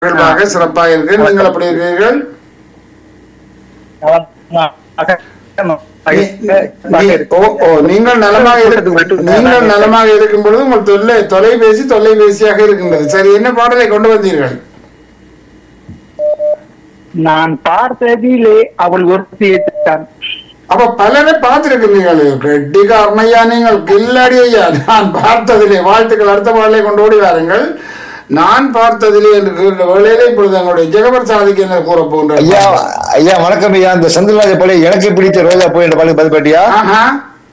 மகிழ்வாக சிறப்பாக இருக்கு நீங்கள் எப்படி இருக்கிறீர்கள் நீ- நீ- ஓ ஓ நீங்கள் நலமாக இருக்கு நீங்கள் நலமாக இருக்கும் பொழுது உங்கள் தொல்லை தொலைபேசி தொலைபேசியாக இருக்கின்றது சரி என்ன பாடலை கொண்டு வந்தீர்கள் நான் பார்த்ததிலே அவள் ஒருத்தியை தான் அப்ப பலரை பார்த்திருக்கிறீர்கள் கெட்டிகாரன் ஐயா நீங்கள் கில்லாடி ஐயா நான் பார்த்ததிலே வாழ்த்துக்கள் அடுத்த பாடலை கொண்டு ஓடி வாருங்கள் நான் பார்த்ததிலே என்று கூறின வேளையிலே இப்பொழுது எங்களுடைய ஜெகபர் சாதிக்கு என்ன கூற போன்ற ஐயா ஐயா வணக்கம் ஐயா இந்த செந்தில்ராஜ பள்ளி எனக்கு பிடித்த ரோஜா பூ என்ற பாடல் பதில் பாட்டியா ஆஹா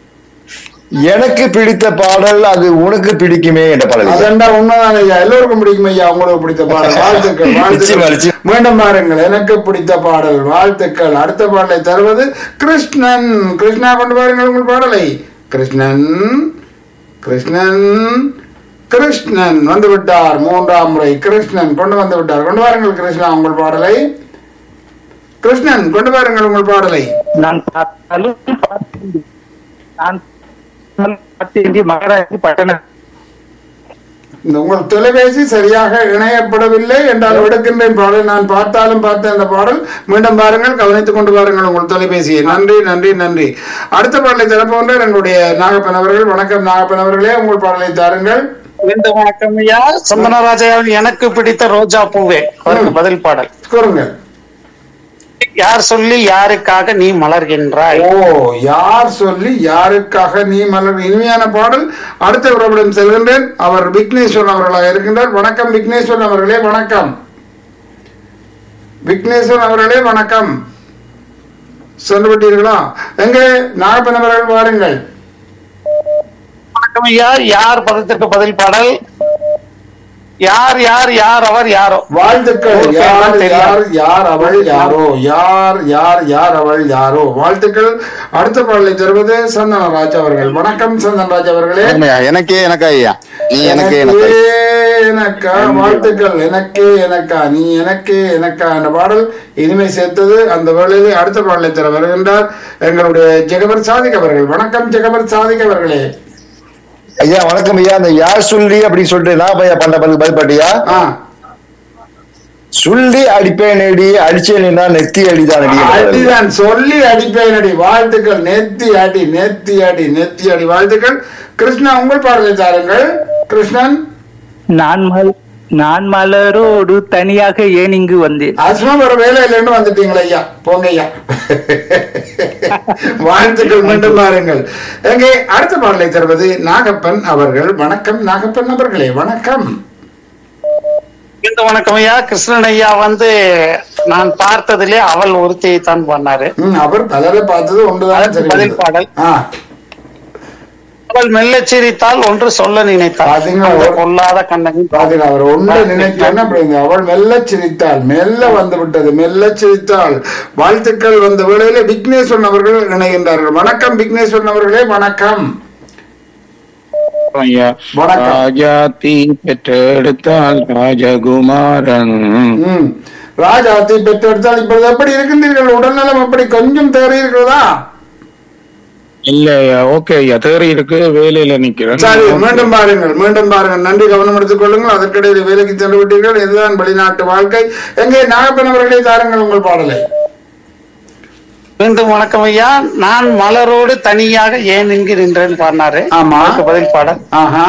எனக்கு பிடித்த பாடல் அது உனக்கு பிடிக்குமே என்ற பாடல் ஐயா. அதெண்டா உண்மைதான் ஐயா எல்லோருக்கும் பிடிக்கும் ஐயா உங்களுக்கு பிடித்த பாடல் வாழ்த்துக்கள் நிச்சயமா, வாழ்த்துக்கள் நிச்சயமா. மீண்டும் பாருங்கள் எனக்கு பிடித்த பாடல் வாழ்த்துக்கள் அடுத்த பாடலை தருவது கிருஷ்ணன் கிருஷ்ணா கொண்டு பாருங்கள் உங்கள் பாடலை கிருஷ்ணன் கிருஷ்ணன் கிருஷ்ணன் வந்து விட்டார் மூன்றாம் முறை கிருஷ்ணன் கொண்டு வந்து விட்டார் கொண்டு வாருங்கள் கிருஷ்ணா உங்கள் பாடலை கிருஷ்ணன் கொண்டு வாருங்கள் உங்கள் பாடலை நான் பார்த்தாலும் பார்த்தேன். நான் பார்த்தேன் மகராஜி பட்டணம் இந்த உங்கள் தொலைபேசி சரியாக இணையப்படவில்லை என்றால் எடுக்கின்றேன் பாடல் நான் பார்த்தாலும் பார்த்த அந்த பாடல் மீண்டும் பாருங்கள் கவனித்துக் கொண்டு பாருங்கள் உங்கள் தொலைபேசியை நன்றி நன்றி நன்றி அடுத்த பாடலை திறப்போன்ற எங்களுடைய நாகப்பன் அவர்கள் வணக்கம் நாகப்பன் அவர்களே உங்கள் பாடலை தாருங்கள் இந்த வணக்கம் ஐயா சந்தனராஜாவின் எனக்கு பிடித்த ரோஜா பூவே அவருக்கு பதில் பாடல் கூறுங்கள் யார் சொல்லி யாருக்காக நீ மலர்கின்றாய் ஓ யார் சொல்லி யாருக்காக நீ மலர் இனிமையான பாடல் அடுத்த உறவிடம் செல்கின்றேன் அவர் விக்னேஸ்வரன் அவர்களாக இருக்கின்றார் வணக்கம் விக்னேஸ்வரன் அவர்களே வணக்கம் விக்னேஸ்வரன் அவர்களே வணக்கம் சென்று விட்டீர்களா எங்கே நாகப்பன் அவர்கள் வாருங்கள் வணக்கம் ஐயா யார் பதத்திற்கு பதில் பாடல் யார் யார் யார் அவர் யாரோ வாழ்த்துக்கள் ஊர் பேர் யார் தான் தெரியும். யார் யார் அவள் யாரோ யார் யார் யார் அவள் யாரோ வாழ்த்துக்கள் அடுத்த பாடலை தருவது சந்தனராஜ் அவர்கள் வணக்கம் சந்தனராஜ் அவர்களே ஆமாய்யா, எனக்கே எனக்கா ஐயா நீ எனக்கே எனக்கா எனக்கே எனக்கா வாழ்த்துக்கள் எனக்கே எனக்கா நீ எனக்கே எனக்கா என்ற பாடல் இனிமை சேர்த்தது அந்த வேளையிலே அடுத்த பாடலை தர வருகின்றார் எங்களுடைய ஜெகபர் சாதிக் அவர்கள் வணக்கம் ஜெகபர் சாதிக் அவர்களே ஐயா வணக்கம் ஐயா அந்த யார் சொல்லி அப்படின்னு சொல்லிட்டு நான் பையா பண்ண பதில் பதில் பாட்டியா ஆ சொல்லி அடிப்பேன் அடி அடிச்சேன் நெத்தி அடிதான் அடி என்ற பாடல். அடிதான் சொல்லி அடிப்பேன் அடி வாழ்த்துக்கள் நெத்தி அடி நெத்தி அடி நெத்தி அடி வாழ்த்துக்கள் கிருஷ்ணா உங்கள் பாடலை தாருங்கள் கிருஷ்ணன் நான் மல் நான் மலரோடு தனியாக ஏன் இங்கு வந்தேன் அசுமா ஒரு வேலை இல்லைன்னு வந்துட்டீங்களா ஐயா போங்க ஐயா வாழ்த்துக்கள் மீண்டும் பாருங்கள் எங்கே அடுத்த பாடலை தருவது நாகப்பன் அவர்கள் வணக்கம் நாகப்பன் அவர்களே வணக்கம் இந்த வணக்கம் ஐயா கிருஷ்ணன் ஐயா வந்து நான் பார்த்ததிலே அவள் ஒருத்தியை தான் பண்ணாரு ம், அவர் பலரை பார்த்தது ஒன்றுதான் அதற்கு பதில் சரி பாடல். ஆ அவள் மெல்லச் சிரித்தால் ஒன்று சொல்ல நினைத்தாள் பாத்தீங்களா? அந்த பொல்லாத கண்ணனின் பாத்தீங்க அவர் ஒன்று நினைத்தோன்னு அப்படிங்க அவள் மெல்ல சிரித்தாள் மெல்ல வந்து விட்டது மெல்ல சிரித்தாள் வாழ்த்துக்கள் வந்த வேளையில விக்னேஸ்வரன் அவர்கள் இணைகின்றார்கள் வணக்கம் விக்னேஸ்வரன் அவர்களே வணக்கம் ஐயா வணக்கம். ராஜாத்தி பெற்றெடுத்தால் ராஜகுமாரன் ம் ராஜாத்தி பெற்றெடுத்தால் இப்பொழுது எப்படி இருக்கின்றீர்கள் உடல்நலம் எப்படி கொஞ்சம் தேறி இருக்கிறதா இல்ல ஐயா ஓகே ஐயா தேறி இருக்கு வேலையில நிக்கிறேன் சரி மீண்டும் பாருங்கள் மீண்டும் பாருங்கள் நன்றி கவனம் எடுத்துக் கொள்ளுங்கள் அதற்கிடையில் வேலைக்கு சென்று விட்டீர்கள் இதுதான் வெளிநாட்டு வாழ்க்கை எங்கே நாகப்பன் அவர்களே தாருங்கள் உங்கள் பாடலை மீண்டும் வணக்கம் ஐயா நான் மலரோடு தனியாக ஏன் இங்கு நின்றேன்னு பாடினாரு ஆமா. அதுக்கு பதில் பாடல் ஆஹா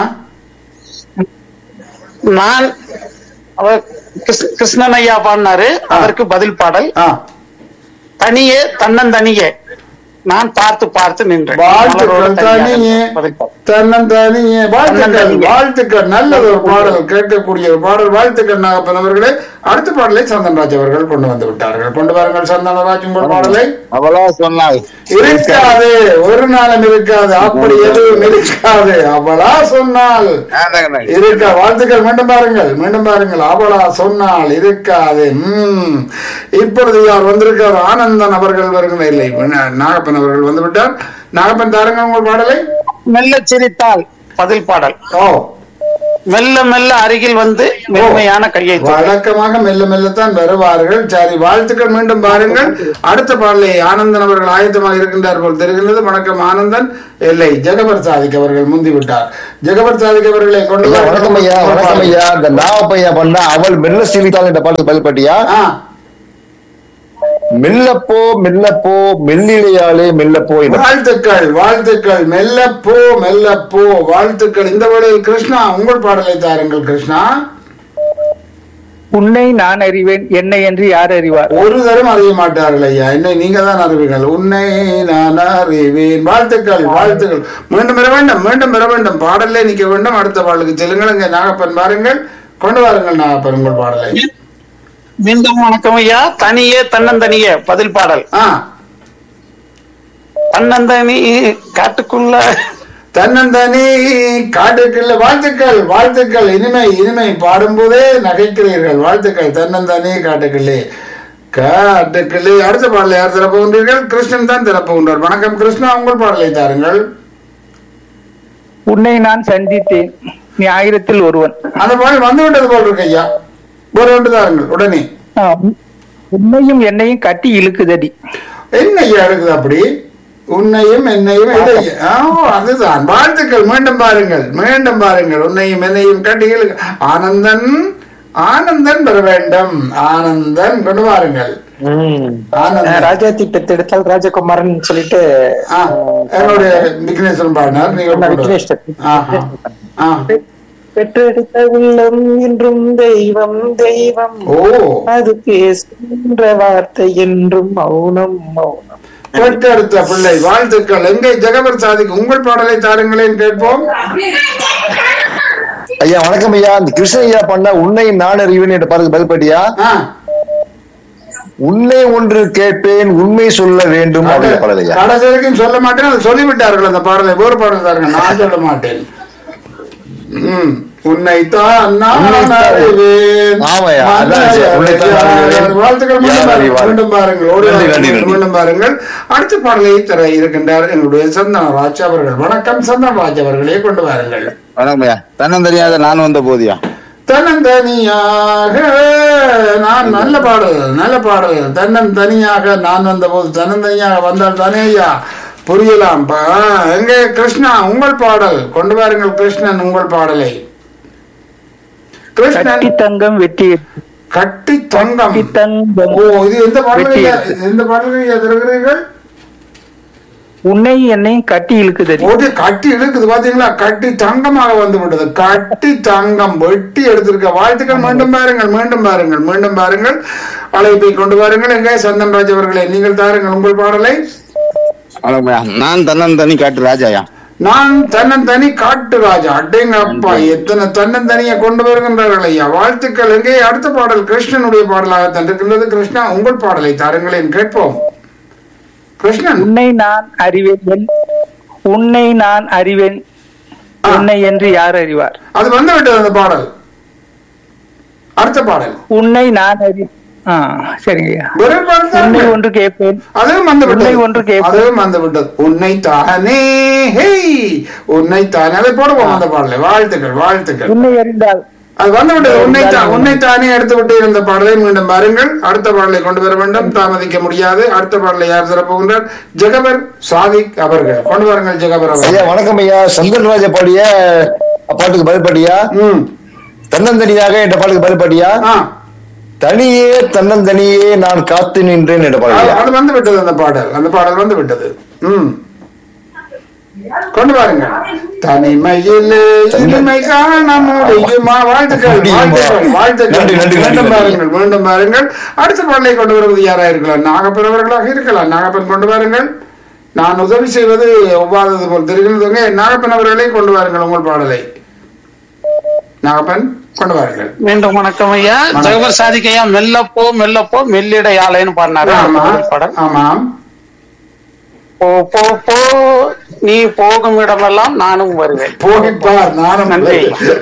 நான் அவர் கிருஷ்- கிருஷ்ணன் ஐயா பாடினாரு அதற்கு பதில் பாடல் ஆ தனியே தன்னந்தனியே நான் பார்த்து பார்த்து நின்றேன் வாழ்த்துக்கள் மலரோடு தனியாக தனியே பதில் பாடல். தன்னந்தனியே வாழ்த்துக்கள் தன்னந்தனியே. வாழ்த்துக்கள் நல்லது ஒரு பாடல் கேட்கக்கூடிய ஒரு பாடல் வாழ்த்துக்கள் நாகப்பன் அவர்களே அடுத்த பாடலை சந்தன்ராஜ் அவர்கள் கொண்டு வந்து விட்டார்கள் கொண்டு வாருங்கள் சந்தனராஜ் உங்கள் பாடலை அவளா சொன்னால் இருக்காது ஒரு நாளும் இருக்காது அப்படி எதுவும் இருக்காது அவளா சொன்னால் இருக்க வாழ்த்துக்கள் மீண்டும் பாருங்கள் மீண்டும் பாருங்கள் அவளா சொன்னால் இருக்காது உம் இப்பொழுது யார் வந்திருக்கார் ஆனந்தன் அவர்கள் வருகிற இல்லை நாகப்பன் அவர்கள் வந்து விட்டார் நாகப்பன் தாருங்க உங்கள் பாடலை மெல்ல சிரித்தால் பதில் பாடல் ஓ மெல்ல மெல்ல அருகில் வந்து மென்மையான கையை தொடு. வழக்கமாக மெல்ல மெல்லத்தான் வருவார்கள் சரி வாழ்த்துக்கள் மீண்டும் பாருங்கள் அடுத்த பாடலை ஆனந்தன் அவர்கள் ஆயத்தமாக இருக்கின்றார் போல் தெரிகின்றது வணக்கம் ஆனந்தன் இல்லை ஜெகபர் சாதிக் அவர்கள் முந்தி விட்டார் ஜெகபர் சாதிக் அவர்களை கொண்டு ஐயா, வாருங்கள். வணக்கம் ஐயா வணக்கம் ஐயா இந்த நாவ பையன் பண்ண அவள் மெல்ல சிரித்தாள் என்ற பாட்டுக்கு பதில்பட்டியா ஆ, மெல்லப்போ மெல்லப்போ மெல்லிலையாலே மெல்லப்போ என்ற வாழ்த்துக்கள் வாழ்த்துக்கள் மெல்ல போ மெல்ல போ வாழ்த்துக்கள் இந்த வேளையில் கிருஷ்ணா உங்கள் பாடலை தாருங்கள் கிருஷ்ணா உன்னை நான் அறிவேன் என்னை என்று யார் அறிவார் ஒரு தரம் அறிய மாட்டார்கள் ஐயா என்னை நீங்க தான் அறிவீர்கள் உன்னை நான் அறிவேன் வாழ்த்துக்கள் வாழ்த்துக்கள் மீண்டும் பெற வேண்டும் மீண்டும் பெற வேண்டும் பாடலே நிக்க வேண்டும் அடுத்த பாடலுக்கு செல்லுங்கள் இங்கே நாகப்பன் பாருங்கள் கொண்டு வாருங்கள் நாகப்பன் உங்கள் பாடலை மீண்டும் வணக்கம் ஐயா தனியே தன்னந்தனியே பதில் பாடல் ஆ தன்னந்தனி காட்டுக்குள்ள தன்னந்தனி காட்டுக்குள்ள வாழ்த்துக்கள் வாழ்த்துக்கள் இனிமை இனிமை பாடும்போதே நகைக்கிறீர்கள் வாழ்த்துக்கள் தன்னந்தனி காட்டுக்குள்ளே காட்டுக்குள்ளே அடுத்த பாடலை யார் திறப்புகின்றீர்கள் கிருஷ்ணன் தான் திறப்புகின்றார் வணக்கம் கிருஷ்ணா உங்கள் பாடலை தாருங்கள் உன்னை நான் சந்தித்தேன் நீ ஆயிரத்தில் ஒருவன் அந்த பாடல் வந்து விட்டது போல் இருக்கு ஐயா ஒரு ரெண்டு தாருங்கள் உடனே ஆ, உன்னையும் என்னையும் கட்டி இழுக்குதடி என்ன ஐயா எடுக்குது அப்படி உன்னையும் என்னையும் இதை- ஆ, அதுதான் வாழ்த்துக்கள் மீண்டும் பாருங்கள் மீண்டும் பாருங்கள் உன்னையும் என்னையும் கட்டிகள் ஆனந்தன் ஆனந்தன் பெற வேண்டும் ஆனந்தன் கொண்டு வாருங்கள் ஆனந்தன் ராஜாத்தி பெத்தெடுத்தால் ராஜகுமாரன் சொல்லிட்டு ஆ, என்னுடைய விக்னேஸ்வரன் பாடினார் நீங்கள் ஆமா, கொண்டு விக்னேஷ். வாருங்கள். ஆஹா. ஆ. பெற்றெடுத்த உள்ளம் என்றும் தெய்வம் தெய்வம் ஓ அது பேசுகின்ற வார்த்தை என்றும் மௌனம் மௌனம் பெற்றெடுத்த பிள்ளை வாழ்த்துக்கள் எங்கே ஜெகபர் சாதிக்கு உங்கள் பாடலை தாருங்களேன் கேட்போம் ஐயா வணக்கம் ஐயா இந்த கிருஷ்ண ஐயா பண்ண உன்னை நான் அறிவேன் என்ற பாட்டுக்கு பதில்பட்டியா ஆ உன்னை ஒன்று கேட்பேன் உண்மை சொல்ல வேண்டும் அப்படின்ற பாடல் ஐயா கடைசி வரைக்கும் சொல்ல மாட்டேன் அதை சொல்லிவிட்டார்கள் அந்த பாடலை வேறு பாடல் தாருங்க நான் சொல்ல மாட்டேன் ம், உன்னைத்தான் நான் உன்னைத்தான். அறிவேன். ஆமாய்யா, அதான் சரி. உன்னைத்தான் நான் அறிவேன். வாழ்த்துக்கள் மீண்டும் யார் பாருங்கள். அறிவார்? மீண்டும் பாருங்கள் ஓடி நன்றி, வாருங்கள். நன்றி, நன்றி. மீண்டும் பாருங்கள் அடுத்த பாடலை தர இருக்கின்றார் எங்களுடைய சந்தனராஜ் அவர்கள் வணக்கம் சந்தனராஜ் அவர்களே கொண்டு வாருங்கள் வணக்கம் ஐயா தன்னந்தனியாக நான் வந்த போதியா தன்னந்தனியாக நான் நல்ல பாடல் நல்ல பாடல் தன்னந்தனியாக நான் வந்த போது தன்னந்தனியாக வந்தால் தானே ஐயா புரியலாம் பா. எங்கே கிருஷ்ணா உங்கள் பாடல் கொண்டு வாருங்கள் கிருஷ்ணன் உங்கள் பாடலை கிருஷ்ணன் கட்டி தங்கம் வெட்டி கட்டி தங்கம் கட்டி தங்கம் ஓ இது எந்த பாடல் வெட்டி ஐயா? எடுத்து. எந்த பாடல் ஐயா தருகிறீர்கள் உன்னை என்னையும் கட்டி இழுக்குதடி ஒரு கட்டி இழுக்குது பாத்தீங்களா கட்டி தங்கமாக வந்து விட்டது கட்டி தங்கம் வெட்டி எடுத்திருக்க வாழ்த்துக்கள் மீண்டும் பாருங்கள் மீண்டும் பாருங்கள் மீண்டும் பாருங்கள் அழைப்பை கொண்டு வாருங்கள் எங்கே சந்தன்ராஜ் அவர்களே நீங்கள் தாருங்கள் உங்கள் பாடலை வணக்கம் ஐயா நான் தன்னந்தனி காட்டு ராஜாயா நான் தன்னந்தனி காட்டு ராஜா அட்டேங்க அப்பா எத்தனை தன்னந்தனியை கொண்டு வருகின்றார்கள் ஐயா வாழ்த்துக்கள் எங்கே அடுத்த பாடல் கிருஷ்ணனுடைய பாடலாக தந்திருக்கின்றது கிருஷ்ணா உங்கள் பாடலை தாருங்களேன் கேட்போம் கிருஷ்ணன் உன்னை நான் அறிவேன் என்- உன்னை நான் அறிவேன் ஆ. என்னை என்று யார் அறிவார் அது வந்து விட்டது அந்த பாடல் அடுத்த பாடல் உன்னை நான் அறி ஆ சரிங்கய்யா வேறொரு பாடல் உன்னை தாருங்கள். ஒன்று கேட்பேன் அதுவும் வந்து விட்டது உன்னை ஒன்று கேட்பேன். அதுவும் வந்து விட்டது உன்னை தானே ஹேய் உன்னை தானே அதை போடுவோம் அந்த பாடலை வாழ்த்துக்கள் வாழ்த்துக்கள் உன்னை அறிந்தால் அது வந்து விட்டது உன்னை தா- உன்னை தானே எடுத்து விட்டு இருந்த பாடலை மீண்டும் பாருங்கள் அடுத்த பாடலை கொண்டு வர வேண்டும் தாமதிக்க முடியாது அடுத்த பாடலை யார் தரப்போகின்றார் ஜெகபர் சாதிக் அவர்கள் கொண்டு வாருங்கள் ஜெகபர் ஐயா அவர்கள் வணக்கம் ஐயா சந்தன்ராஜ பாடிய பாட்டுக்கு பதில்பட்டியா ம் தன்னந்தனியாக என்ற பாட்டுக்கு பதில்பட்டியா ஆ தனியே தன்னந்தனியே நான் காத்து நின்றேன் என்ற பாடல் அது- ஐயா அது வந்து விட்டது அந்த பாடல் அந்த பாடல் வந்து விட்டது ம் கொண்டு பாருங்க தனிமையிலே இனிமை காண முடியுமா வாழ்த்துக்கள் முடியுமா? வாழ்த்துக்கள் வாழ்த்துக்கள் நன்றி, நன்றி, நன்றி, மீண்டும் நன்றி. பாருங்கள் மீண்டும் பாருங்கள் அடுத்த பாடலை கொண்டு வருவது யாரா இருக்கலாம் நாகப்பன் அவர்களாக இருக்கலாம் நாகப்பன் கொண்டு வாருங்கள் நான் உதவி செய்வது ஒவ்வாதது போல் தெரிகிறதுங்க நாகப்பன் அவர்களே கொண்டு வாருங்கள் உங்கள் பாடலை நாகப்பன் கொண்டு வாருங்கள் மீண்டும் வணக்கம் ஐயா ஜெகபர் சாதிக்கையா மெல்லப்போ மெல்லப்போ மெல்லிட யாழைன்னு பாடினாரு ஆமா முதல் பாடல் ஆமாம் போ போ போ நீ போகும் இடமெல்லாம் நானும் வருவேன் போகிப்பார் நானும் நன்றி.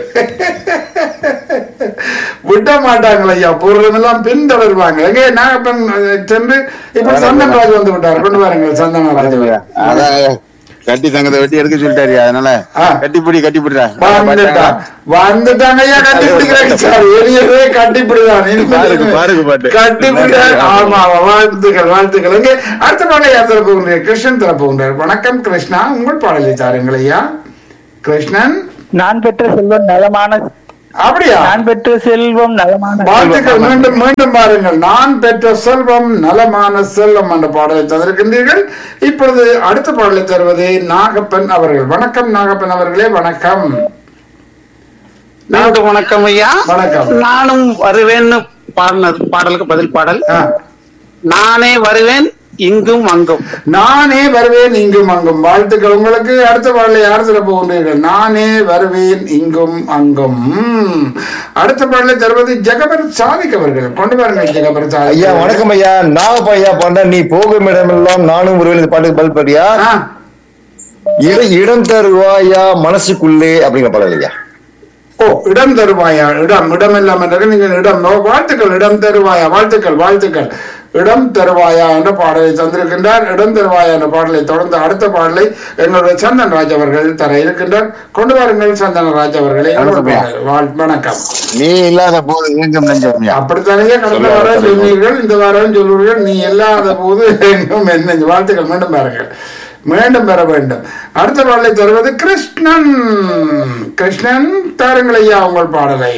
விட மாட்டாங்கள் ஐயா பூர்வமெல்லாம் பின்தொடர்வாங்க எங்கே நாகப்பன் அஹ், சென்று இப்ப சந்தனராஜ் வந்து விட்டார் கொண்டு வாருங்கள் சந்தனராஜ் அதான் கட்டி தங்கத்தை வெட்டி எடுக்க சொல்லிட்டாரு அதனால ஆ. கட்டிப்பிடி கட்டிப்பிடுறா வந்துட்டான் வந்துட்டாங்க ஐயா கட்டி பிடிக்கிறாங்க சார் எரியவே கட்டி பிடிதான் பாருங்க, பாருங்க பாட்டு. கட்டி பிடிக்கிறார் ஆமா ஆமா. வாழ்த்துக்கள் வாழ்த்துக்கள் இங்கே அடுத்த பாடலை யார் தரப்பு கொண்டார் கிருஷ்ணன் தரப்பு கொண்டார் வணக்கம் கிருஷ்ணா உங்கள் பாடலை தாருங்கள் ஐயா கிருஷ்ணன் நான் பெற்ற செல்வம் நலமான அப்படியா நான் பெற்ற செல்வம் நலமான வாழ்த்துக்கள் செல்வம். மீண்டும் மீண்டும் பாருங்கள் நான் பெற்ற செல்வம் நலமான செல்வம் என்ற பாடலை தந்திருக்கின்றீர்கள் இப்பொழுது அடுத்த பாடலை தருவது நாகப்பன் அவர்கள் வணக்கம் நாகப்பன் அவர்களே வணக்கம் மீண்டும் வணக்கம் ஐயா வணக்கம். நானும் வருவேன்னு பாடினது பாடலுக்கு பதில் பாடல் ஆ. நானே வருவேன் இங்கும் அங்கும் நானே வருவேன் இங்கும் அங்கும் வாழ்த்துக்கள் உங்களுக்கு அடுத்த பாடலை யார் தர போகின்றீர்கள் நானே வருவேன் இங்கும் அங்கும் ம். அடுத்த பாடலை தருவது ஜெகபர் சாதிக் அவர்கள் கொண்டு வாருங்கள் ஜெகபர் சாதிக் ஐயா வணக்கம் ஐயா நாகப்ப ஐயா பண்ண நீ போகும் இடமெல்லாம் நானும் ஒருவேளை இந்த பாட்டுக்கு பதில் பாடியா ஆ, இடம் இடம் தருவாயா மனசுக்குள்ளே அப்படிங்கிற பாடல் ஐயா ஓ இடம் தருவாயா இடம் இடம் இல்லாம இருக்க நீங்கள் இடம் ஓ, வாழ்த்துக்கள் இடம் தருவாயா வாழ்த்துக்கள் வாழ்த்துக்கள் இடம் தருவாயா என்ற பாடலை தந்திருக்கின்றார் இடம் தருவாயா என்ற பாடலை தொடர்ந்து அடுத்த பாடலை எங்களுடைய சந்தன் ராஜ் அவர்கள் தர இருக்கின்றார் கொண்டு வாருங்கள் சந்தன் ராஜ் அவர்களை வணக்கம் ஐயா. வாழ்- வணக்கம் நீ இல்லாத போது எங்கும் நெஞ்சம் அப்படித்தானே கடந்த வாரம் சொன்னீர்கள் இந்த வாரம் சொல்லுவீர்கள் நீ இல்லாத போது எங்கும் என்ன வாழ்த்துக்கள் மீண்டும் பாருங்கள் மீண்டும் பெற வேண்டும் அடுத்த பாடலை தருவது கிருஷ்ணன் கிருஷ்ணன் தாருங்கள் ஐயா உங்கள் பாடலை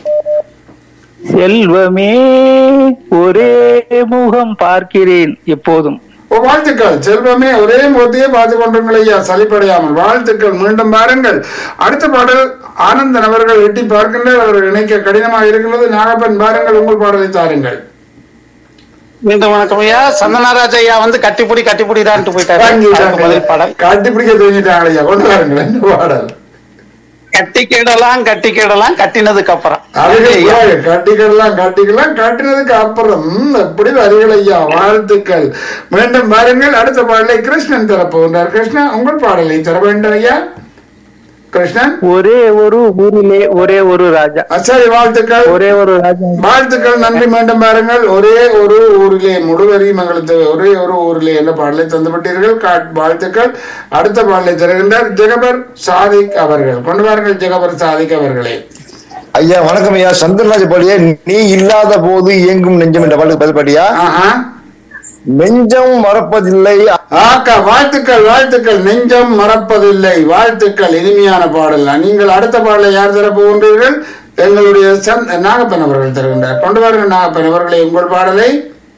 செல்வமே ஒரே முகம் பார்க்கிறேன் எப்போதும் ஓ வாழ்த்துக்கள் செல்வமே ஒரே முகத்தையே பார்த்து கொண்டிருங்கள் ஐயா சலிப்படையாமல் வாழ்த்துக்கள் மீண்டும் பாருங்கள் அடுத்த பாடல் ஆனந்தன் அவர்கள் எட்டி பார்க்கின்றார் அவர்கள் இணைக்க கடினமாக இருக்கின்றது நாகப்பன் பாருங்கள் உங்கள் பாடலை தாருங்கள் மீண்டும் வணக்கம் ஐயா சந்தனராஜ் ஐயா வந்து கட்டிப்புடி கட்டிப்புடிதான்ட்டு போயிட்டாரு அதுக்கு பதில் பாடல் காட்டி பிடிக்க தெரிஞ்சிட்டாங்க ஐயா கொண்டு வாருங்கள் ரெண்டு பாடல் கட்டிக்கிடலாம் கட்டிக்கிடலாம் கட்டினதுக்கு அப்புறம் அதுக்கு ஐயா. பிறகு கட்டிக்கலாம் கட்டிக்கலாம் கட்டினதுக்கு அப்புறம் ம், எப்படி வருகள் ஐயா வாழ்த்துக்கள் மீண்டும் பாருங்கள் அடுத்த பாடலை கிருஷ்ணன் தரப்போகின்றார் கிருஷ்ணா உங்கள் பாடலை தர வேண்டும் ஐயா கிருஷ்ணன் ஒரே ஒரு ஊரிலே ஒரே ஒரு ராஜா அ, சரி வாழ்த்துக்கள் ஒரே ஒரு ராஜா வாழ்த்துக்கள் நன்றி மீண்டும் பாருங்கள் ஒரே ஒரு ஊரிலே முழுவரையும் எங்களுக்கு ஒரே ஒரு ஊரிலே என்ற பாடலை தந்துவிட்டீர்கள் கா- வாழ்த்துக்கள் அடுத்த பாடலை தருகின்றார் ஜெகபர் சாதிக் அவர்கள் கொண்டு வாருங்கள் ஜெகபர் சாதிக் அவர்களே ஐயா வணக்கம் ஐயா சந்திரராஜ் பாடிய நீ இல்லாத போது இயங்கும் நெஞ்சம் என்ற பாட்டுக்கு பதில் பாடியா ஆஹா நெஞ்சம் மறப்பதில்லை ஆக்கா வாழ்த்துக்கள் வாழ்த்துக்கள் நெஞ்சம் மறப்பதில்லை வாழ்த்துக்கள் இனிமையான பாடல் நீங்கள் அடுத்த பாடலை யார் தர போகின்றீர்கள் எங்களுடைய சந்த் நாகப்பன் அவர்கள் தருகின்றார் கொண்டு வாருங்கள் நாகப்பன் அவர்களை உங்கள் பாடலை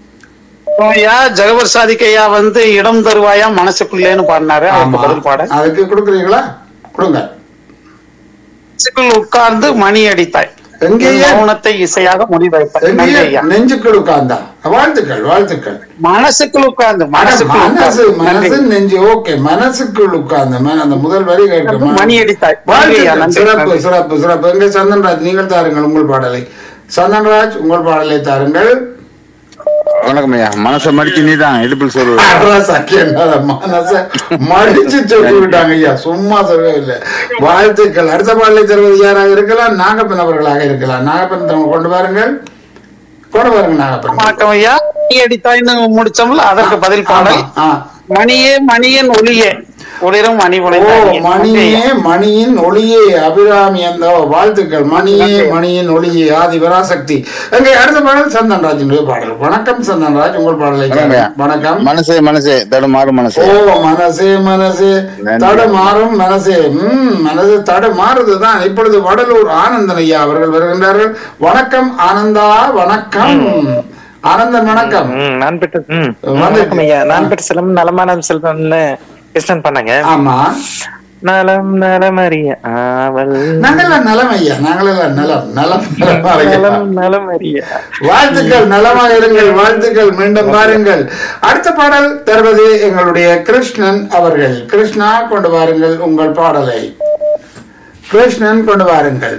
ஐயா ஜெகவர் சாதிக் ஐயா வந்து இடம் தருவாயா மனசுக்குள்ளேன்னு பாடினாரு அதுக்கு ஆமா. பதில் பாடல் அதுக்கு கொடுக்குறீங்களா கொடுங்க மனசுக்குள் உட்கார்ந்து மணி அடித்தாய் எங்கேயா? என் மௌனத்தை இசையாக முடிவைப்பாய் நன்றி எங்கேயே ஐயா நெஞ்சுக்குள் உட்கார்ந்தா வாழ்த்துக்கள் வாழ்த்துக்கள் மனசுக்குள் உட்கார்ந்து ஆனா மனசுக்குள் மனசு உட்கார்ந்து. நன்றி. மனசு நெஞ்சு ஓகே மனசுக்குள் உட்கார்ந்த மன- அந்த முதல் வரி கேட்கும் மணி அடித்தாய் நன்றி ஐயா, வாழ்த்துக்கள் நன்றி, சிறப்பு நன்றி. சிறப்பு சிறப்பு எங்க சந்தன்ராஜ் நீங்கள் தாருங்கள் உங்கள் பாடலை சந்தன்ராஜ் உங்கள் பாடலை தாருங்கள் வணக்கம் ஐயா மனசை மடிச்சு நீதான் இடுப்பில் சொல்லுவ அரசாக்கி என்னடா மனச மடிச்சு சொல்லி விட்டாங்க ஐயா சும்மா சொல்லவில்லை வாழ்த்துக்கள் அடுத்த பாடலை தருவது யாராக இருக்கலாம் நாகப்பன் அவர்களாக இருக்கலாம் நாகப்பன் தம் கொண்டு வாருங்கள் கொண்டு வாருங்க நாகப்பன் வணக்கம் ஐயா மணி அடித்தாய்னு முடிச்சோம்ல அதற்கு பதில் பாடல் ஆ. மணியே மணியன் ஒளியே ஒளிரும் மணி ஓ உழைத்தாய் மணியே மணியின் ஒளியே அபிராமி அந்த ஓ, வாழ்த்துக்கள் மணியே மணியின் ஒளியே ஆதி பராசக்தி அங்கே அடுத்த பாடல் சந்தன் ராஜினுடைய பாடல் வணக்கம் சந்தன் ராஜ் உங்கள் பாடலை வணக்கம் ஐயா. வணக்கம் மனசே மனசே தடுமாறு மனசே ஓ மனசே மனசே நன்றி. தடுமாறும் மனசே ம் மனசு தடுமாறுதுதான் இப்பொழுது வடலூர் ஆனந்தன் ஐயா அவர்கள் வருகின்றார்கள் வணக்கம் ஆனந்தா வணக்கம் ஆனந்தன் வணக்கம் ம், நான் பெற்ற ம், வந்து- வணக்கம் ஐயா நான் பெற்ற செல்வம் நலமான செல்வம்னு கிருஷ்ணன் பண்ணாங்க ஆமா நலம் நலமறிய ஆவல் நாங்கெல்லாம் நலம் ஐயா நாங்களெல்லாம் நலம் நலம் நலமா இருக்கலாம். நலம் நலமறிய வாழ்த்துக்கள் நலமாக இருங்கள் வாழ்த்துக்கள் மீண்டும் பாருங்கள் அடுத்த பாடல் தருவது எங்களுடைய கிருஷ்ணன் அவர்கள் கிருஷ்ணா கொண்டு வாருங்கள் உங்கள் பாடலை கிருஷ்ணன் கொண்டு வாருங்கள்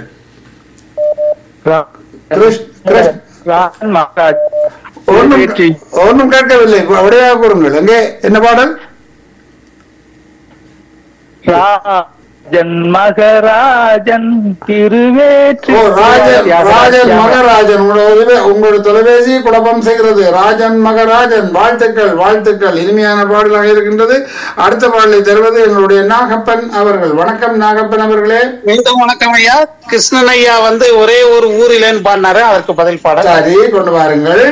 ரா- கிருஷ்- கிருஷ்- ராமன் மகாராஜ் ஒண்ணும் வெற்றி. ஒண்ணும் கேட்கவில்லை அப்படியே கூறுங்கள் எங்கே என்ன பாடல் ரா- ஜன் மகராஜன் திருவேற்று ஓ ராஜன் ராஜன் மகராஜன் உங்களோட உங்களோட தொலைபேசி குழப்பம் செய்கிறது ராஜன் மகராஜன் வாழ்த்துக்கள் வாழ்த்துக்கள் இனிமையான பாடலாக இருக்கின்றது அடுத்த பாடலை தருவது எங்களுடைய நாகப்பன் அவர்கள் வணக்கம் நாகப்பன் அவர்களே மீண்டும் வணக்கம் ஐயா கிருஷ்ணன் ஐயா வந்து ஒரே ஒரு ஊரிலேன்னு பாடினாரு அதற்கு பதில் பாடல் சரி கொண்டு வாருங்கள்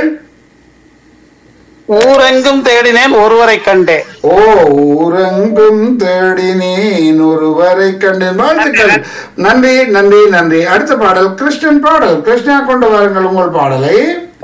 ஊரெங்கும் தேடினேன் ஒருவரை கண்டேன் ஓ ஊரெங்கும் தேடினேன் ஒருவரை கண்டேன் வாழ்த்துக்கள் நன்றி நன்றி நன்றி அடுத்த பாடல் கிருஷ்ணன் பாடல் கிருஷ்ணா கொண்டு வாருங்கள் உங்கள் பாடலை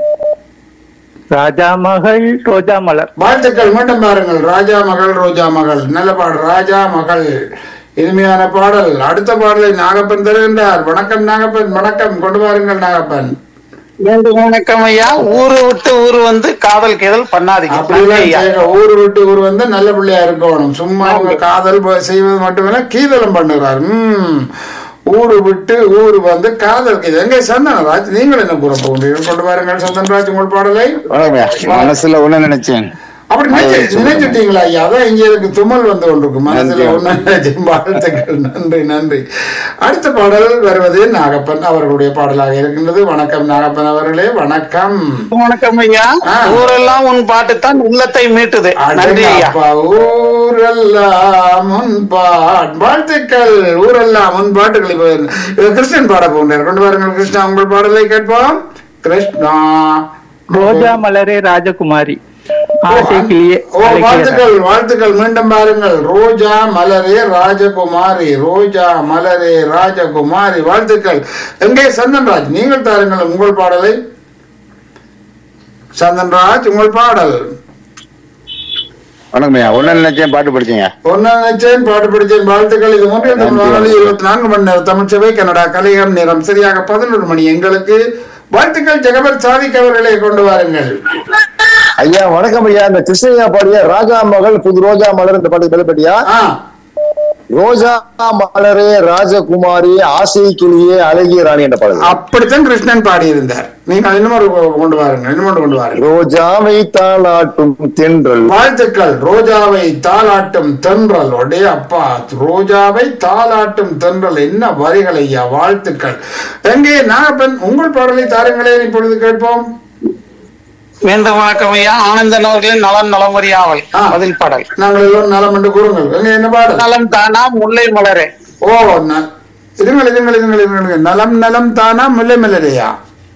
ராஜா மகள் ரோஜா மலர் வாழ்த்துக்கள் மீண்டும் பாருங்கள் ராஜா மகள் ரோஜா மகள் நல்ல பாடல் ராஜா மகள் இனிமையான பாடல் அடுத்த பாடலை நாகப்பன் தருகின்றார் வணக்கம் நாகப்பன் வணக்கம் கொண்டு வாருங்கள் நாகப்பன் மீண்டும் வணக்கம் ஐயா ஊரு விட்டு ஊரு வந்து காதல் கேதல் பண்ணாதீங்க நன்றி அப்படிலாம் ஐயா செய்யற ஊர் விட்டு ஊர் வந்து நல்ல பிள்ளையா இருக்கணும் சும்மா அவங்க காதல் ப- செய்வது மட்டுமில்ல கீதலம் பண்ணுகிறார் உம் ஊரு விட்டு ஊர் வந்து காதல் கீதம் எங்க சந்தனராஜ் நீங்கள் என்ன கூற போகிறீர்கள் கொண்டு வாருங்கள் சந்தனராஜ் உங்கள் பாடலை வணக்கம் ஐயா மனசுல ஒண்ணு நினைச்சேன் அப்படி நினைச்சு நினைச்சிட்டீங்களா ஐயா அதான் இங்க எனக்கு தும்மல் வந்து கொண்டிருக்கு மனசுல நன்றி. ஒண்ணு நினைச்சு வாழ்த்துக்கள் நன்றி நன்றி அடுத்த பாடல் வருவது நாகப்பன் அவர்களுடைய பாடலாக இருக்கின்றது வணக்கம் நாகப்பன் அவர்களே வணக்கம் வணக்கம் ஐயா ஆ. ஊரெல்லாம் உன் பாட்டு தான் உள்ளத்தை மீட்டுது நன்றி ஐயா அடங்கப்பா, ஊரெல்லாம் முன் பாட் வாழ்த்துக்கள் ஊரெல்லாம் முன் பாட்டுகள் இப்ப இப்ப கிருஷ்ணன் பாட போகிறார் கொண்டு வாருங்கள் கிருஷ்ணா உங்கள் பாடலை கேட்போம் கிருஷ்ணா ரோஜா மலரே ராஜகுமாரி ஆசை கிளியே ஓ வாழ்த்துக்கள் வாழ்த்துக்கள் மீண்டும் பாருங்கள் ரோஜா மலரே ராஜகுமாரி ரோஜா மலரே ராஜகுமாரி வாழ்த்துக்கள் எங்கே சந்தன்ராஜ் நீங்கள் தாருங்கள் உங்கள் பாடலை சந்தன்ராஜ் உங்கள் பாடல் வணக்கம் ஐயா ஒண்ணு நினைச்சேன் பாட்டு படிச்சீங்க ஒன்னு நினைச்சேன் பாட்டு படித்தேன் வாழ்த்துக்கள் இது மூன்றில் தமிழ் வானொலி இருபத்தி நான்கு மணி நேரம் தமிழ் சபை கனடா கலையம் நேரம் சரியாக பதினொரு மணி எங்களுக்கு வாழ்த்துக்கள் ஜெகபர் சாதிக் அவர்களை கொண்டு வாருங்கள் ஐயா வணக்கம் ஐயா இந்த கிருஷ்ணய்யா பாடிய ராஜா மகள் புது ரோஜா மலர் இந்த பாட்டுக்கு பதில்பட்டியா ஆ ரோஜா மலரே ராஜகுமாரி ஆசை கிளியே அழகிய ராணி என்ற பாடல் அப்படித்தான் கிருஷ்ணன் பாடியிருந்தார் நீங்கள் இன்னும் ஒரு கொண்டு வாருங்கள் இன்னும் ஒன்று கொண்டு வாருங்கள் ரோஜாவை தாளாட்டும் தென்றல் வாழ்த்துக்கள் ரோஜாவை தாளாட்டும் தென்றல் ஒடே அப்பா ரோஜாவை தாளாட்டும் தென்றல் என்ன வரிகள் ஐயா வாழ்த்துக்கள் எங்கே நாகப்பன் உங்கள் பாடலை தாருங்களேன் இப்பொழுது கேட்போம் மீண்டும் வணக்கம் ஐயா ஆனந்தன் அவர்களின் நலம் நலமறியாவல் ஆ. பதில் பாடல் நாங்கள் எல்லோரும் நலம் என்று கூறுங்கள் எங்க என்ன பாடல் நலம் தானா முல்லை மலரே ஓ ந- இருங்கள் இருங்கள் இருங்கள் இருங்கள் நலம் நலம் தானா முல்லை மலரையா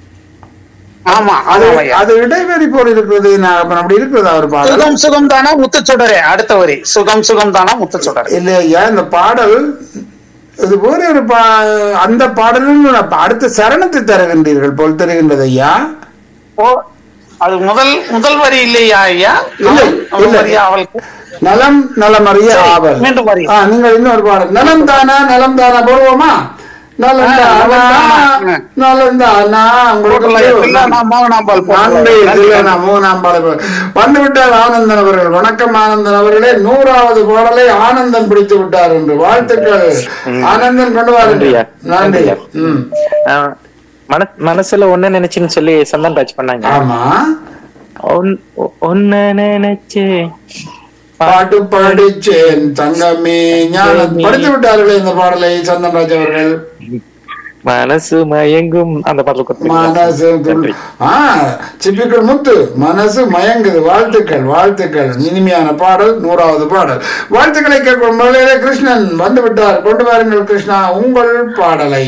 ஆமா அது ஆமாம் ஐயா அது இடைவெளி போல் இருக்கிறது நாகப்பன் அப்படி இருக்கிறதா ஒரு பாடல் சுகம் சுகம் தானா முத்துச்சுடரே அடுத்த வரி சுகம் சுகம் தானா முத்துச்சுடரே இல்ல ஐயா இந்த பாடல் இது போல ஒரு பா அந்த பாடலும் அடுத்த சரணத்தை தருகின்றீர்கள் போல் தெரிகின்றது ஐயா ஓ அது முதல் முதல் வரி இல்லையா ஐயா இல்லை, நலம் இல்லை. நலமறியா அவளுக்கு நலம் நலமறிய சரி, ஆவல் மீண்டும் வரி. ஆ, நீங்கள் இன்னொரு பாடல் நலம் தானா நலம் தானா போடுவோமா நலம் ஆ, தானா நலம் தானா. நலம் தானா உங்களுக்கு போட்டுலாம் இல்ல, நான் மோகனாம்பாள் போட்டுலாம். நன்றி நன்றி, இல்லை, நன்றி. நான் மூணாம் பாடல் போ- வந்து விட்டார் ஆனந்தன் அவர்கள் வணக்கம் ஆனந்தன் அவர்களே நூறாவது பாடலை ஆனந்தன் பிடித்து விட்டார் என்று வாழ்த்துக்கள் ஆனந்தன் கொண்டு வாருங்கள் நன்றியா. நன்றி நன்றியா. ம் ஆஹ் மனஸ் மனசுல ஒண்ணு நினைச்சுன்னு சொல்லி சந்தன் ராஜ் பண்ணாங்க ஆமா ஒன்- ஒன்னு நினைச்சு பாட்டு படிச்சேன் தங்கமே ஞான படித்து விட்டார்களே இந்த பாடலை சந்தன்ராஜ் அவர்கள் மனசு மயங்கும் அந்த பாடல் கொடுத்தீங்களா? மனசு துள்- நன்றி. ஆ சிப்பிக்கள் முத்து மனசு மயங்குது வாழ்த்துக்கள் வாழ்த்துக்கள் இனிமையான பாடல் நூறாவது பாடல் வாழ்த்துக்களை கேட்கும் வேளையிலே கிருஷ்ணன் வந்து விட்டார் கொண்டு வாருங்கள் கிருஷ்ணா உங்கள் பாடலை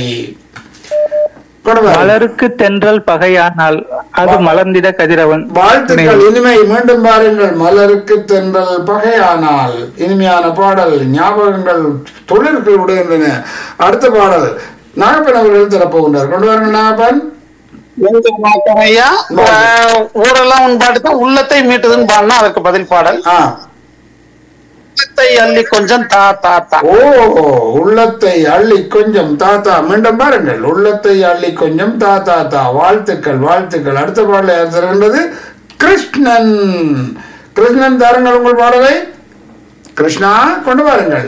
கொண்டு வாருங்கள். மலருக்கு தென்றல் பகையானால் அது மலர்ந்திட கதிரவன் வாழ்த்துக்கள் இனிமை மீண்டும் பாருங்கள் மலருக்கு தென்றல் பகையானால் இனிமையான பாடல் ஞாபகங்கள் தொழில்கள் விடுகின்றன அடுத்த பாடல் நாகப்பன் அவர்கள் திறப்புகின்றார் கொண்டு வாருங்கள் நாகப்பன் மீண்டும் வணக்கம் ஐயா ஆஹ் ஊரெல்லாம் உன் பாட்டு தான் உள்ளத்தை மீட்டுதுன்னு பாடினா அதற்கு பதில் பாடல் ஆ உள்ளத்தை அள்ளி கொஞ்சம் தா தா தா ஓ உள்ளத்தை அள்ளி கொஞ்சம் தாத்தா மீண்டும் பாருங்கள் உள்ளத்தை அள்ளி கொஞ்சம் தாத்தா தா வாழ்த்துக்கள் வாழ்த்துக்கள் அடுத்த பாடலை யார் தருகின்றது கிருஷ்ணன் கிருஷ்ணன் தாருங்கள் உங்கள் பாடலை கிருஷ்ணா கொண்டு வாருங்கள்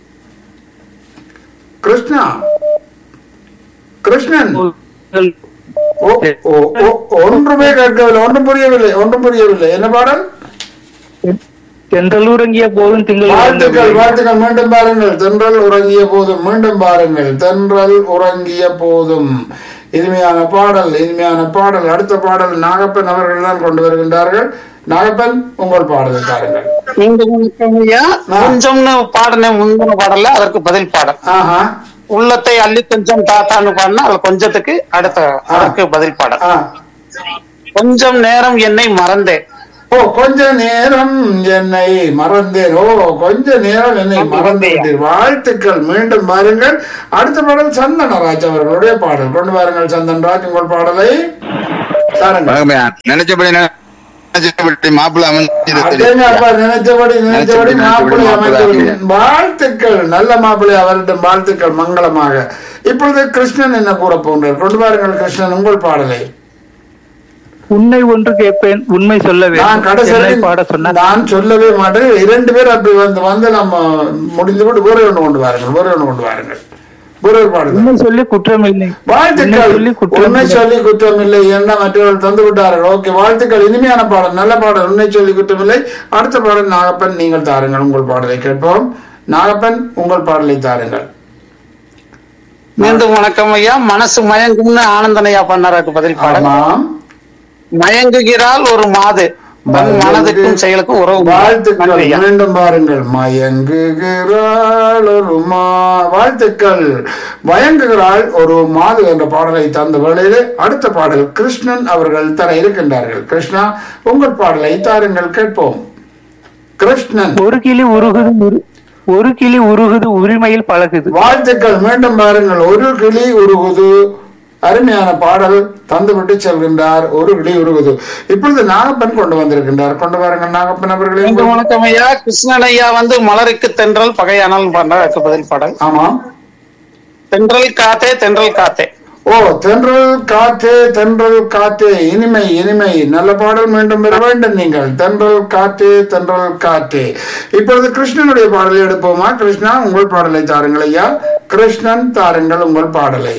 கிருஷ்ணா கிருஷ்ணன் ஓ, ஓ, ஓ, ஒன்றுமே கேட்கவில்லை ஒன்றும் புரியவில்லை ஒன்றும் புரியவில்லை என்ன பாடல் தென்றல் உறங்கிய போதும் திங்கள் வாழ்த்துக்கள் உறங்கவில்லை. வாழ்த்துக்கள் மீண்டும் பாருங்கள் தென்றல் உறங்கிய போதும் மீண்டும் பாருங்கள் தென்றல் உறங்கிய போதும் இனிமையான பாடல் இனிமையான பாடல் அடுத்த பாடல் நாகப்பன் அவர்கள் தான் கொண்டு வருகின்றார்கள் நாகப்பன் உங்கள் பாடலை தாருங்கள் மீண்டும் வணக்கம் ஐயா கொஞ்சம்னு பாடின முந்தின பாடல்ல அதற்கு பதில் பாடல் ஆஹா உள்ளத்தை அள்ளி கொஞ்சம் தாத்தான்னு பாடினா அது கொஞ்சத்துக்கு அடுத்த அதற்கு பதில் பாடல் ஆ கொஞ்சம் நேரம் என்னை மறந்தேன் ஓ கொஞ்ச நேரம் என்னை மறந்தேன் ஓ கொஞ்ச நேரம் என்னை மறந்து விட்டீர் வாழ்த்துக்கள் மீண்டும் பாருங்கள் அடுத்த பாடல் சந்தனராஜ் அவர்களுடைய பாடல் கொண்டு வாருங்கள் சந்தன்ராஜ் உங்கள் பாடலை தாருங்கள் வணக்கம் ஐயா நினைச்சபடி நினைச்சபடி மாப்பிள்ள அமைஞ்சது அடேங்க அப்பா, நினைச்சபடி நினைச்சபடி மாப்பிள்ளை அமைந்து வாழ்த்துக்கள் நல்ல மாப்பிள்ளை அவரிடம் வாழ்த்துக்கள் மங்களமாக இப்பொழுது கிருஷ்ணன் என்ன கூற போன்றார் கொண்டு வாருங்கள் கிருஷ்ணன் உங்கள் பாடலை உன்னை ஒன்று கேட்பேன் உண்மை சொல்ல நான் வேண்டும் கடைசி என்னை வரைக்கும் பாட சொன்னார் நான் சொல்லவே மாட்டேன் இரண்டு பேர் அப்படி வந்து வந்து நம்ம முடிந்து விட்டு வேற ஒன்று கொண்டு வாருங்கள் வேற ஒன்று கொண்டு வாருங்கள் வேற ஒரு பாடுங்கள் உண்மை சொல்லி குற்றம் இல்லை உண்மை வாழ்த்துக்கள் சொல்லி குற்றம் உண்மை இல்லை. சொல்லி குற்றம் இல்லை என்ன மற்றவர்கள் தந்து விட்டார்கள் ஓகே வாழ்த்துக்கள் இனிமையான பாடல் நல்ல பாடல் உண்மை சொல்லி குற்றம் இல்லை அடுத்த பாடல் நாகப்பன் நீங்கள் தாருங்கள் உங்கள் பாடலை கேட்போம் நாகப்பன் உங்கள் பாடலை தாருங்கள் மீண்டும் வணக்கம் ஐயா மனசு மயங்கும்னு ஆனந்தனையா பண்ணாருக்கு பதில் பாடல் ஆமாம் மயங்குகிறாள் ஒரு மாது தன் மனதுக்கும் செயலுக்கும் உறவு வாழ்த்துக்கள் நன்றி ஐயா. மீண்டும் பாருங்கள் மயங்குகிறாள் ஒரு மா வாழ்த்துக்கள் மயங்குகிறாள் ஒரு மாது என்ற பாடலை தந்த வேளையிலே அடுத்த பாடல் கிருஷ்ணன் அவர்கள் தர இருக்கின்றார்கள் கிருஷ்ணா உங்கள் பாடலை தாருங்கள் கேட்போம் கிருஷ்ணன் ஒரு கிளி உருகுது உரு- ஒரு கிளி உருகுது உரிமையில் பழகுது வாழ்த்துக்கள் மீண்டும் பாருங்கள் ஒரு கிளி உருகுது அருமையான பாடல் தந்துவிட்டு செல்கின்றார் ஒரு கிளி உருகுது இப்பொழுது நாகப்பன் கொண்டு வந்திருக்கின்றார் கொண்டு வாருங்கள் நாகப்பன் அவர்களே மீண்டும் வணக்கம் ஐயா கிருஷ்ணன் ஐயா வந்து மலருக்கு தென்றல் பகையானால் பண்ணாருக்கு பதில் பாடல் ஆமாம் தென்றல் காத்தே தென்றல் காத்தே ஓ தென்றல் காற்றே தென்றல் காற்றே இனிமை இனிமை நல்ல பாடல் மீண்டும் பெற வேண்டும் நீங்கள் தென்றல் காற்றே தென்றல் காற்றே இப்பொழுது கிருஷ்ணனுடைய பாடலை எடுப்போமா கிருஷ்ணா உங்கள் பாடலை தாருங்கள் ஐயா கிருஷ்ணன் தாருங்கள் உங்கள் பாடலை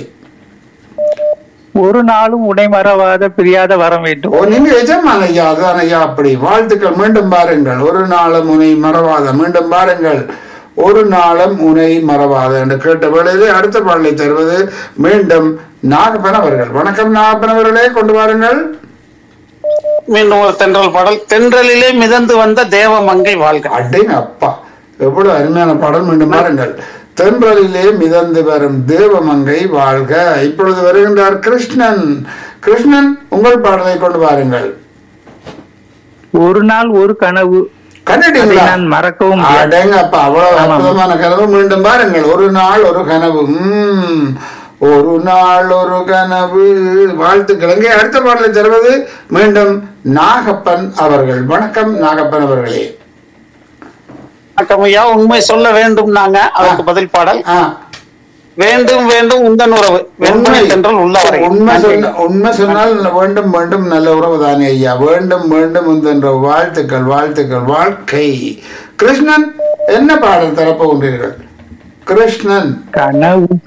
ஒரு நாளும் உடை மறவாத பிரியாத வர வேண்டும் ஓ நீங்க எஜமான் ஐயா அதுதான் ஐயா அப்படி வாழ்த்துக்கள் மீண்டும் பாருங்கள் ஒரு நாளும் உனை மறவாத மீண்டும் பாருங்கள் ஒரு நாளும் உனை மறவாத என்று கேட்ட வேளையிலே அடுத்த பாடலை தருவது மீண்டும் நாகப்பன் அவர்கள் வணக்கம் நாகப்பன் அவர்களே கொண்டு வாருங்கள் மீண்டும் ஒரு தென்றல் பாடல் தென்றலிலே மிதந்து வந்த தேவ மங்கை வாழ்க அடேங்க அப்பா எவ்வளவு அருமையான பாடல் மீண்டும் பாருங்கள் தென்றலிலே மிதந்து வரும் தேவமங்கை வாழ்க இப்பொழுது வருகின்றார் கிருஷ்ணன் கிருஷ்ணன் உங்கள் பாடலை கொண்டு வாருங்கள் ஒரு நாள் ஒரு கனவு அதை கண்டுட்டீங்களா நான் மறக்கவும் முடியாது. அடேங்கப்பா அவ்வளவு ஆமாம். அற்புதமான கனவு மீண்டும் பாருங்கள் ஒரு நாள் ஒரு கனவு உம் ஒரு நாள் ஒரு கனவு வாழ்த்துக்கள் இங்கே அடுத்த பாடலை தருவது மீண்டும் நாகப்பன் அவர்கள் வணக்கம் நாகப்பன் அவர்களே வணக்கம் ஐயா உண்மை சொல்ல வேண்டும் நாங்க அதற்கு பதில் பாடல் ஆ வேண்டும் வேண்டும் உந்தன் உறவு வெண்மை தென்றல் உள்ளவரை உண்மை சொன்ன உண்மை சொன்னால் வேண்டும் வேண்டும் நல்ல உறவு தானே ஐயா வேண்டும் வேண்டும் என்ற வாழ்த்துக்கள் வாழ்த்துக்கள் வாழ்க்கை கிருஷ்ணன் என்ன பாடல் தரப்போகின்றீர்கள் கிருஷ்ணன் கனவு